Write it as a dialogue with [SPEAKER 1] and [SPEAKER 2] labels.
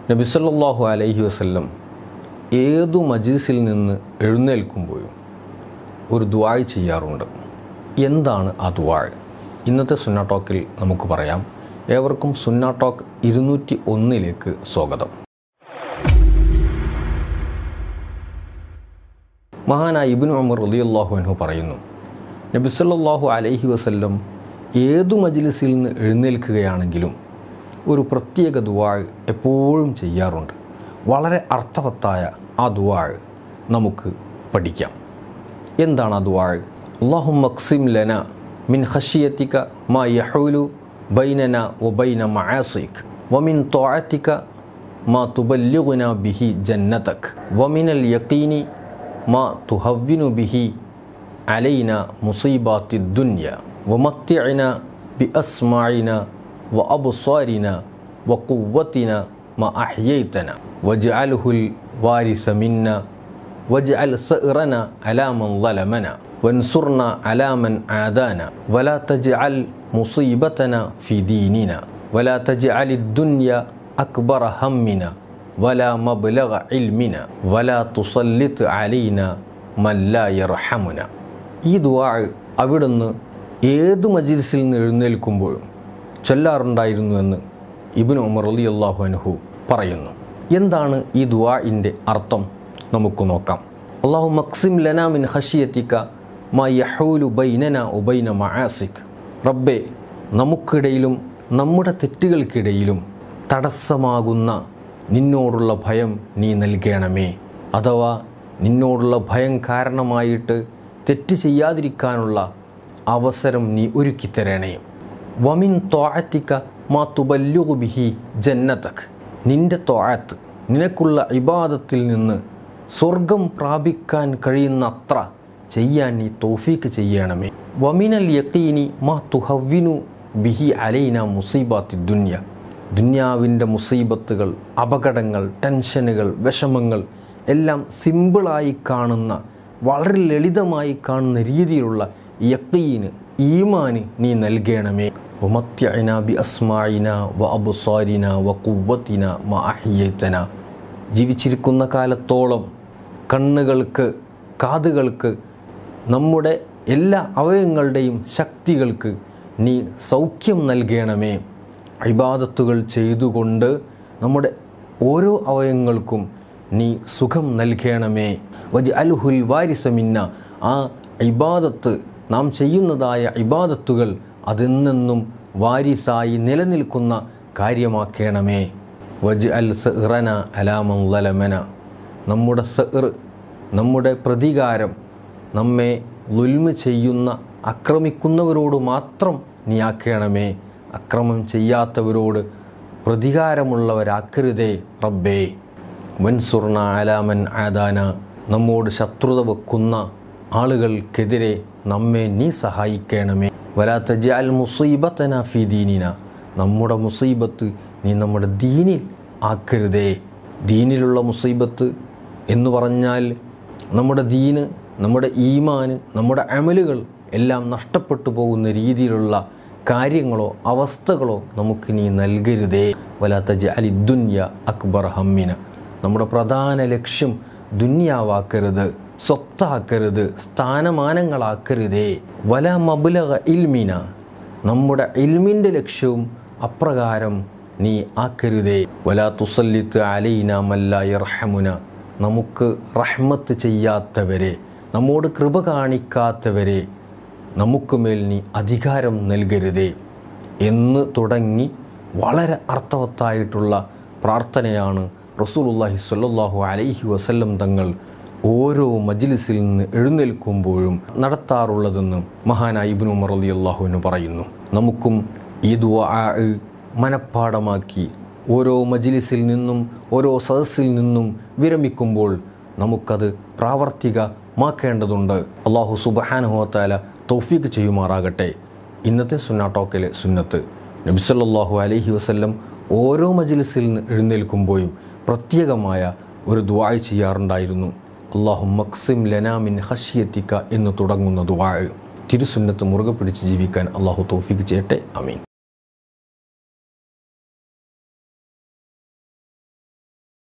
[SPEAKER 1] നബിസല്ലാഹു അലൈഹി വസല്ലം ഏതു മജീസിൽ നിന്ന് എഴുന്നേൽക്കുമ്പോഴും ഒരു ദുആയ് ചെയ്യാറുണ്ട് എന്താണ് ആ ദുആയ് ഇന്നത്തെ സുന്ന ടോക്കിൽ നമുക്ക് പറയാം ഏവർക്കും സുന്ന ടോക്ക് ഇരുന്നൂറ്റി ഒന്നിലേക്ക് സ്വാഗതം മഹാനായ ഇബിൻ ഉമർ റളിയല്ലാഹു അൻഹു പറയുന്നു നബി സല്ലല്ലാഹു അലൈഹി വസല്ലം ഏതു മജ്ലിസിൽ നിന്ന് എഴുന്നേൽക്കുകയാണെങ്കിലും ഒരു പ്രത്യേക ദുവാഴ് എപ്പോഴും ചെയ്യാറുണ്ട് വളരെ അർത്ഥവത്തായ ആ ദുവാഴ് നമുക്ക് പഠിക്കാം എന്താണ് ആ ദുവാഴ് അള്ളാഹു മക്സിം ലന മിൻ ഖഷിയത്തിക മാ യഹൂലു ബൈനന വബൈന മആസിക് വമിൻ ത്വാഅത്തിക മാ തുബല്ലിഗുന ബിഹി ജന്നതക് വമിനൽ യഖീനി മാ തുഹവ്വിനു ബിഹി അലൈന മുസീബാത്തി ദുന്യ വമത്തിഅന ബിഅസ്മാഇന وأبصارنا وقوتنا ما أحييتنا واجعله الوارث منا واجعل سئرنا على من ظلمنا وانصرنا على من عادانا ولا تجعل مصيبتنا في ديننا ولا تجعل الدنيا أكبر همنا ولا مبلغ علمنا ولا تسلط علينا من لا يرحمنا ഈ ദുആ അവിടുന്ന് ഏത് മജിലിസിൽ നിന്ന് എഴുന്നേൽക്കുമ്പോഴും ചൊല്ലാറുണ്ടായിരുന്നു എന്ന് ഇബിൻ ഉമർ അലി അള്ളാഹു അനുഹു പറയുന്നു എന്താണ് ഈ ദുആഇൻ്റെ അർത്ഥം നമുക്ക് നോക്കാം അള്ളാഹു മക്സിം ലന മിൻ ഹഷിയത്തിക്ക മാ യഹൂലു ബൈനന ഉബൈന മആസിക് റബ്ബെ നമുക്കിടയിലും നമ്മുടെ തെറ്റുകൾക്കിടയിലും തടസ്സമാകുന്ന നിന്നോടുള്ള ഭയം നീ നൽകണമേ അഥവാ നിന്നോടുള്ള ഭയം കാരണമായിട്ട് തെറ്റ് ചെയ്യാതിരിക്കാനുള്ള അവസരം നീ ഒരുക്കിത്തരണേ വമിൻ ത്വാഅത്തിക്ക മാ തുബല്ലുഗു ബിഹി ജന്നതക് നിന്റെ ത്വാഅത്ത് നിനക്കുള്ള ഇബാദത്തിൽ നിന്ന് സ്വർഗം പ്രാപിക്കാൻ കഴിയുന്ന അത്ര ചെയ്യാൻ നീ തോഫീക്ക് ചെയ്യണമേ വമിനൽ യക്കീനി മാ തുഹവ്വിനു ബിഹി അലൈന മുസീബാത്തി ദുന്യ ദുന്യാവിൻ്റെ മുസീബത്തുകൾ അപകടങ്ങൾ ടെൻഷനുകൾ വിഷമങ്ങൾ എല്ലാം സിമ്പിളായി കാണുന്ന വളരെ ലളിതമായി കാണുന്ന രീതിയിലുള്ള യക്കീന് ഈമാന് നീ നൽകണമേ ومتعنا بأسماعنا وأبصارنا وقوتنا ما أحييتنا ജീവിച്ചിരിക്കുന്ന കാലത്തോളം കണ്ണുകൾക്ക് കാതുകൾക്ക് നമ്മുടെ എല്ലാ അവയവങ്ങളുടെയും ശക്തികൾക്ക് നീ സൗഖ്യം നൽകണമേ ഇബാദത്തുകൾ ചെയ്തുകൊണ്ട് നമ്മുടെ ഓരോ അവയവങ്ങൾക്കും നീ സുഖം നൽകണമേ വജ് അൽഹുൽ വാരിസമിന്ന ആ ഇബാദത്ത് നാം ചെയ്യുന്നതായ ഇബാദത്തുകൾ അതെന്നെന്നും വാരിസായി നിലനിൽക്കുന്ന കാര്യമാക്കണമേ വജ് അൽ സഹ്റന അലാമൻ ലലമന നമ്മുടെ സഹ്ർ നമ്മുടെ പ്രതികാരം നമ്മെ ലുൽമ ചെയ്യുന്ന അക്രമിക്കുന്നവരോട് മാത്രം നീ ആക്കണമേ അക്രമം ചെയ്യാത്തവരോട് പ്രതികാരമുള്ളവരാക്കരുതേ റബ്ബേ വൻസുർണ അലാമൻ ആദാന നമ്മോട് ശത്രുത വെക്കുന്ന ആളുകൾക്കെതിരെ നമ്മെ നീ സഹായിക്കണമേ വലാത്ത ജാൽ മുസീബത്തന ഫി ദീനിന നമ്മുടെ മുസീബത്ത് നീ നമ്മുടെ ദീനിൽ ആക്കരുതേ ദീനിലുള്ള മുസീബത്ത് എന്ന് പറഞ്ഞാൽ നമ്മുടെ ദീന് നമ്മുടെ ഈമാന് നമ്മുടെ അമലുകൾ എല്ലാം നഷ്ടപ്പെട്ടു പോകുന്ന രീതിയിലുള്ള കാര്യങ്ങളോ അവസ്ഥകളോ നമുക്ക് നീ നൽകരുതേ വലാത്ത ജാലി ദുന്യ അക്ബർ ഹമ്മിന നമ്മുടെ പ്രധാന ലക്ഷ്യം ദുന്യാവാക്കരുത് സ്വത്താക്കരുത് സ്ഥാനമാനങ്ങളാക്കരുതേ വല മബുലക ഇൽമിന നമ്മുടെ ഇൽമിൻ്റെ ലക്ഷ്യവും അപ്രകാരം നീ ആക്കരുതേ വല തുസല്ലിത്ത് അലൈന മല്ല ഇർഹമുന നമുക്ക് റഹ്മത്ത് ചെയ്യാത്തവരെ നമ്മോട് കൃപ കാണിക്കാത്തവരെ നമുക്ക് മേൽ നീ അധികാരം നൽകരുതേ എന്ന് തുടങ്ങി വളരെ അർത്ഥവത്തായിട്ടുള്ള പ്രാർത്ഥനയാണ് റസൂലുള്ളാഹി സ്വല്ലല്ലാഹു അലൈഹി വസല്ലം തങ്ങൾ ഓരോ മജ്ലിസിൽ നിന്ന് എഴുന്നേൽക്കുമ്പോഴും നടത്താറുള്ളതെന്ന് മഹാനായ ഇബ്നു ഉമർ റളിയല്ലാഹുവിന് പറയുന്നു നമുക്കും ഈ ദുആ മനഃപ്പാടമാക്കി ഓരോ മജ്ലിസിൽ നിന്നും ഓരോ സദസ്സിൽ നിന്നും വിരമിക്കുമ്പോൾ നമുക്കത് പ്രാവർത്തികമാക്കേണ്ടതുണ്ട് അള്ളാഹു സുബഹാനുഹോത്താല തൗഫീക്ക് ചെയ്യുമാറാകട്ടെ ഇന്നത്തെ സുന്ന ടോക്കിലെ സുന്നത്ത് നബിസല്ലാഹു അലൈഹി വസല്ലം ഓരോ മജ്ലിസിൽ നിന്ന് എഴുന്നേൽക്കുമ്പോഴും പ്രത്യേകമായ ഒരു ദുആയ് ചെയ്യാറുണ്ടായിരുന്നു അള്ളാഹു മക്സിം ലനാമിൻ ഹഷിയത്തിക്ക എന്ന് തുടങ്ങുന്ന ദുആയ് തിരുസുന്നത്ത് മുറുകെ പിടിച്ച് ജീവിക്കാൻ അള്ളാഹു തൗഫീക്ക് ചെയ്യട്ടെ അമീൻ